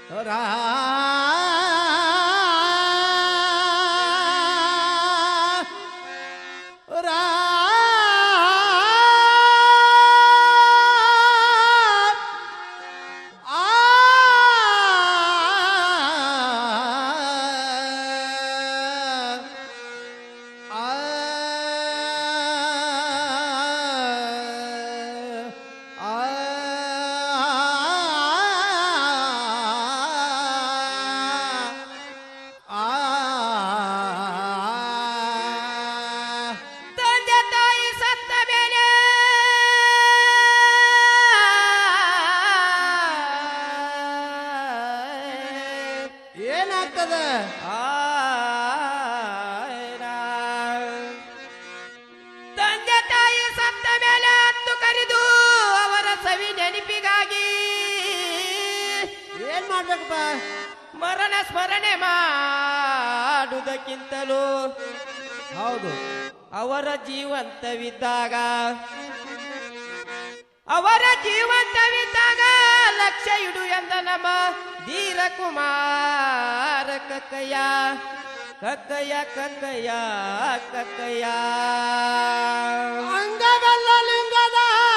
ರಾ ರಾ ಆ ತಂದೆ ತಾಯಿ ಸತ್ತ ಮೇಲೆ ಏನಾಗ್ತದ ತಂದೆ ತಾಯಿ ಸತ್ತ ಮೇಲೆ ಹತ್ತು ಕರೆದು ಅವರ ಸವಿ ನೆನಪಿಗಾಗಿ ಏನ್ ಮಾಡ್ಬೇಕಪ್ಪ ಮರಣ ಸ್ಮರಣೆ ಮಾಡುವುದಕ್ಕಿಂತಲೂ ಹೌದು ಅವರ ಜೀವಂತವಿದ್ದಾಗ ಅವರ ಜೀವಂತವಿದ್ದಾಗ ಲಕ್ಷ್ಯ ಇಡು ಎಂದ ನಮ್ಮ ಧೀರ ಕುಮಾರ ಕಕ್ಕಯ್ಯ ಕಕ್ಕಯ್ಯ ಕಕ್ಕಯ್ಯ ಕಕ್ಕಯ್ಯ ಅಂಗವೆಲ್ಲ ಲಿಂಗದ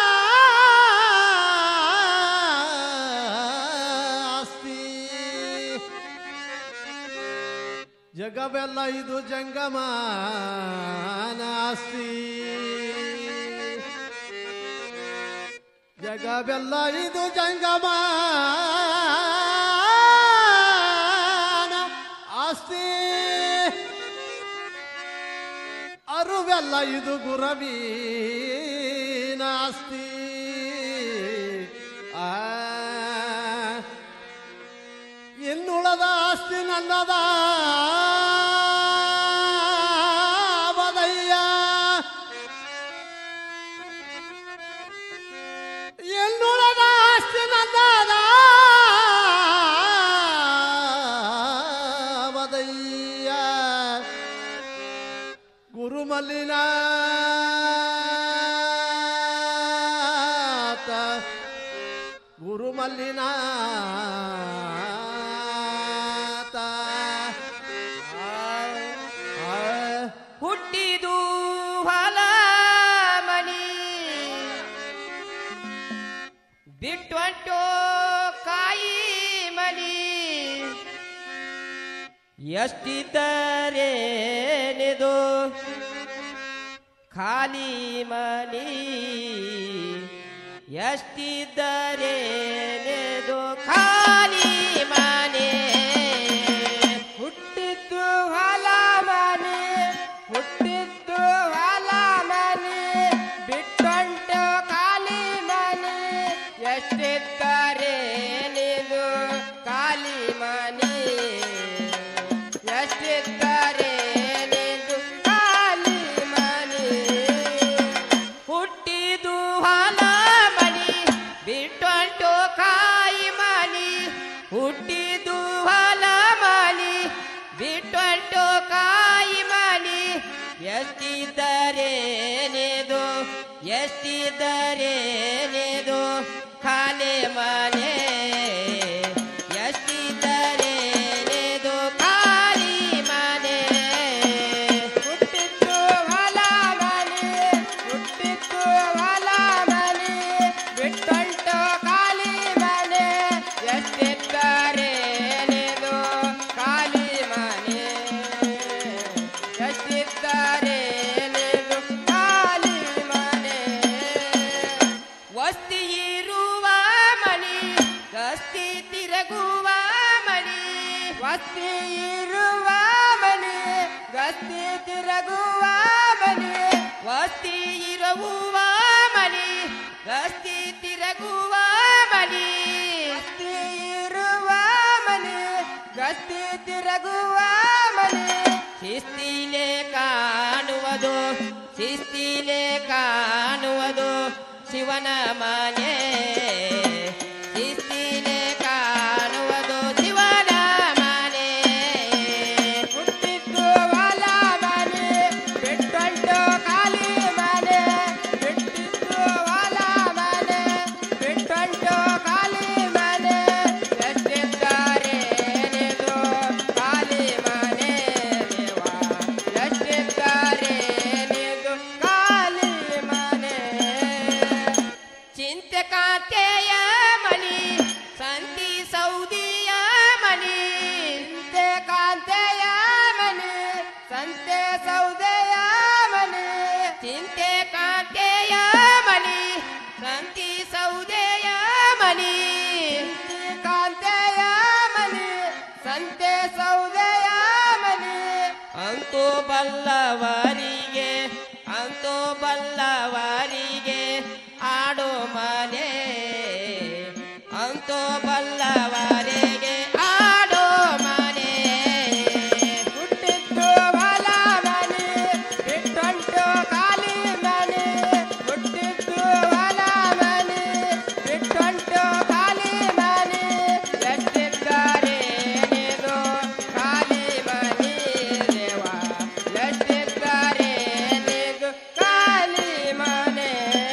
ಆಸ್ತಿ ಜಗವೆಲ್ಲ ಇದು ಜಂಗಮಾನ ಆಸ್ತಿ ಜಗವೆಲ್ಲ ಇದು ಜಂಗಮಾನ ಆಸ್ತಿ ಅರುವೆಲ್ಲ ಇದು ಗುರವೀನ ಆಸ್ತಿ ಆ ಇನ್ನುಳದ ಆಸ್ತಿ ನನ್ನದ ಬದಯ್ಯ ಇನ್ನುಳದ ಆಸ್ತಿ ನನ್ನದ ಬದಯ್ಯ ಗುರುಮಲ್ಲಿನಾಥ ಗುರುಮಲ್ಲಿನಾಥ ಹುಟ್ಟಿದು ಹೊಲ ಮನಿ ಬಿಟ್ಟೊಂಟು ಕಾಯಿ ಮನಿ ಎಷ್ಟಿದ್ದರೇನೆದು ಖಾಲಿ ಮನಿ ಎಷ್ಟಿದ್ದರೇನೆದು ಖಾಲಿ ಮನೆ ಹುಟ್ಟಿದ್ದು ಹೊಲ ಮನೆ ಹುಟ್ಟಿದ್ದು ಹೊಲ ಮನೆ ಬಿಟ್ಟೊಂಟು ಖಾಲಿ ಮನೆ ಎಷ್ಟಿದ್ದರೇನೆದು ಖಾಲಿ ಮನೆ ಎಷ್ಟಿದ್ದರೇನೆದು ಖಾಲಿ ಮನೆ ಹುಟ್ಟಿದು ಹೊಲ ಮನಿ ಬಿಟ್ಟೊಂಟು ಕಾಯಿ ಮನಿ ಹುಟ್ಟಿದು ಹೊಲ ಮನಿ ಬಿಟ್ಟೊಂಟು ಕಾಯಿ ಮನಿ ಎಷ್ಟಿದ್ದರೇನೆದು ಎಷ್ಟಿದ್ದರೇನೆದು ಖಾಲಿ ಮನೆ ಎಷ್ಟಿದ್ದರೇನೆದು ಖಾಲಿ ಮನೆ ಹುಟ್ಟಿದ್ದು ಹೊಲ ಮನೆ ಹುಟ್ಟಿದ್ದು ಹೊಲ ಮನೆ ಬಿಟ್ಟೊಂಟು ಖಾಲಿ ಮನೆ ಎಷ್ಟಿದ್ದರೇನೆದು ಖಾಲಿ ಮನೆ ಎಷ್ಟಿದ್ದರೇನೆದು ಖಾಲಿ ಮನೆ ವಸ್ತಿ ಇರುವ ಮನಿ ಗಸ್ತಿ ತಿರುಗುವ ಮನಿ ವಸ್ತಿ ಇರುವ ಮನಿ ಗಸ್ತಿ ತಿರುಗುವ ಮನಿ ವಸ್ತಿ ಇರುವ ಮನಿ ಗಸ್ತಿ ತಿರುಗುವ ಮನಿ ವಸ್ತಿ ಇರುವ ಮನಿ ಗಸ್ತಿ ತಿರುಗುವ ಮನಿ ಶಿಸ್ತಿಲೆ ಕಾಣುವುದು ಶಿಸ್ತಿಲೆ ಕಾಣುವುದು ಶಿವನ ಮನೆ ಶಿಸ್ತಿಲೆ ಕಾಣುವುದು ಶಿವನ ಮನೆ ಹುಟ್ಟಿದ್ದು ಹೊಲ ಮನೆ ಬಿಟ್ಟೊಂಟು ಖಾಲಿ ಮನೆ ಬಿಟ್ಟಿದ್ದು ಹೊಲ ಮನೆ ಬಿಟ್ಟೊಂಟು ಖಾಲಿ ಮನೆ ಎಷ್ಟಿದ್ದಾರೆ ಸಂತೆ ಸೌದೆಯ ಮನೆ ಅಂತೂ ಬಲ್ಲವರಿಗೆ ಅಂತೂ ಬಲ್ಲವರಿಗೆ ಆಡೋ ಮನೆ ಅಂತೂ ಬಲ್ಲವರಿಗೆ ಆಡೋ ಮನೆ ಹುಟ್ಟಿದ್ದು ಹೊಲ ಮನೆ ಬಿಟ್ಟೊಂಟು ಖಾಲಿ ಮನೆ ಹುಟ್ಟಿದ್ದು ಹೊಲ ಮನೆ ಬಿಟ್ಟೊಂಟು ಖಾಲಿ ಮನೆ ಎಷ್ಟಿದ್ದಾರೆ ನೀನು ಖಾಲಿ ಮನೆ ದೇವ ಎಷ್ಟಿದ್ದಾರೆ ನೀನು ಖಾಲಿ ಮನೆ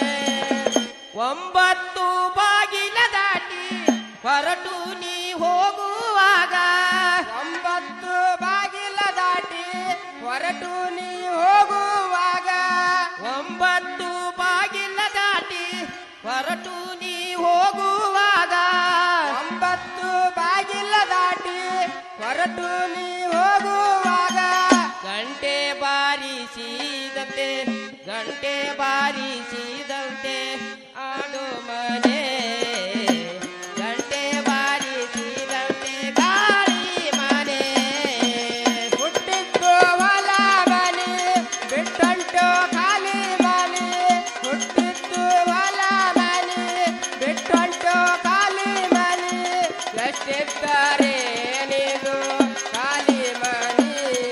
ಒಂಬತ್ತು ಬಾಗಿಲ ದಾಟಿ ಹೊರಟು ನೀ ಹೋಗುವಾಗ ಒಂಬತ್ತು ಬಾಗಿಲ ದಾಟಿ ಹೊರಟು ನೀ ಹೋಗುವಾಗ ಒಂಬತ್ತು ಬಾಗಿಲ ದಾಟಿ ಹೊರಟು ನೀ ಹೋಗುವಾಗ ಒಂಬತ್ತು ಬಾಗಿಲ ದಾಟಿ ಹೊರಟು ನೀ ಹೋಗುವಾಗ ಗಂಟೆ ಬಾರಿಸಿದಂತೆ ಗಂಟೆ ಬಾರಿಸಿದಂತೆ ಆಡು ಮನೆ ಗಂಟೆ ಬಾರಿಸಿದಂತೆ ಗಾಳಿ ಮನೆ ಹುಟ್ಟಿದ್ದು ಹೊಲ ಮನೆ ಬಿಟ್ಟಂಟು ಖಾಲಿ ಮನೆ ಹುಟ್ಟಿದ್ದು ಹೊಲ ಮನೆ ಬಿಟ್ಟಂಟು ಖಾಲಿ ಮನೆ ಎಷ್ಟಿದ್ದಾರೆ ನೀನು ಖಾಲಿ ಮನೆ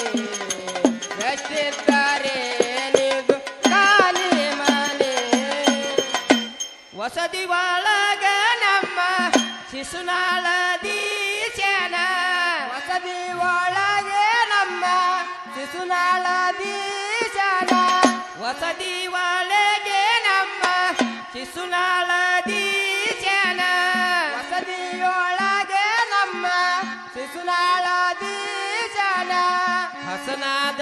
ಎಷ್ಟಿದ್ದಾರೆ ನೀನು ಖಾಲಿ ಮನೆ ವಸತಿ ಒಳಗ ನಮ್ಮ ಶಿಶುನಾಳ ದೀಶನ ವಸತಿ ಒಳಗೆ ನಮ್ಮ ಶಿಶುನಾಳ ದೀಶನ ವಸತಿ ಒಳಗೆ ನಮ್ಮ ಶಿಶುನಾಳ ದೀಶನ ವಸತಿಯೊಳಗೆ ನಮ್ಮ ಶಿಶುನಾಳ ದೀಶನ ಹಸನಾದ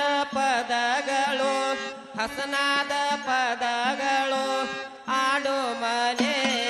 ಪದಗಳು ಹಸನಾದ ಪದಗಳು ಆಡೋ ಮನೆ